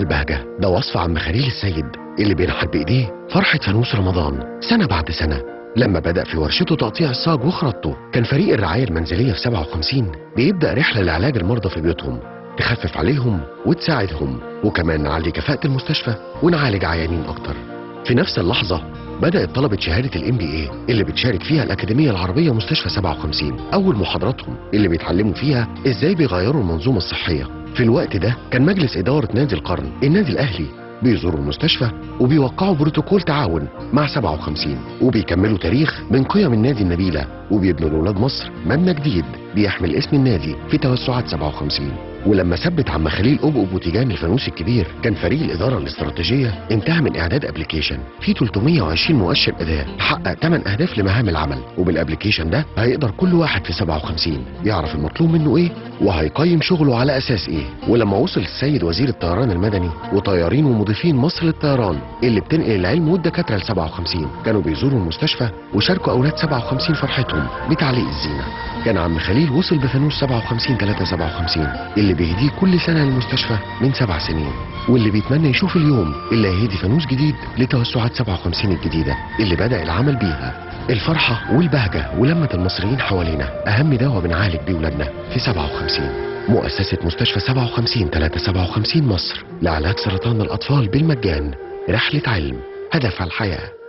البهجة ده وصف عم خليل السيد اللي بينحت بإيديه فرحة فانوس رمضان سنة بعد سنة لما بدأ في ورشته تقطيع الصاج وخرطته كان فريق الرعاية المنزلية في 57 بيبدأ رحلة لعلاج المرضى في بيوتهم تخفف عليهم وتساعدهم وكمان نعلي كفاءة المستشفى ونعالج عيانين أكتر في نفس اللحظة بدأت طلبة شهادة الام بي اي اللي بتشارك فيها الأكاديمية العربية مستشفى 57 أول محاضراتهم اللي بيتعلموا فيها إزاي بيغيروا المنظومة الصحية في الوقت ده كان مجلس إدارة نادي القرن النادي الأهلي بيزوروا المستشفى وبيوقعوا بروتوكول تعاون مع 57 وبيكملوا تاريخ من قيم النادي النبيلة وبيبنوا لأولاد مصر مبنى جديد بيحمل اسم النادي في توسعات 57 ولما ثبت عم خليل أبقب وتيجان الفانوس الكبير كان فريق الإدارة الاستراتيجية انتهى من إعداد أبليكيشن فيه 320 مؤشر أداء حقق 8 أهداف لمهام العمل وبالأبليكيشن ده هيقدر كل واحد في 57 يعرف المطلوب منه إيه وهيقيم شغله على أساس إيه ولما وصل السيد وزير الطيران المدني وطيارين ومضيفين مصر للطيران اللي بتنقل العلم والدكاترة ل 57 كانوا بيزوروا المستشفى وشاركوا أولاد 57 فرحتهم بتعليق الزينة كان عم خليل وصل بفانوس 57 3 57 اللي بيهديه كل سنة للمستشفى من سبع سنين واللي بيتمنى يشوف اليوم اللي هيهدي فانوس جديد لتوسعات 57 الجديدة اللي بدأ العمل بيها الفرحة والبهجة ولمة المصريين حوالينا أهم دواء بنعالج بيه ولادنا في 57 مؤسسة مستشفى 57 3 57 مصر لعلاج سرطان الأطفال بالمجان رحلة علم هدف الحياه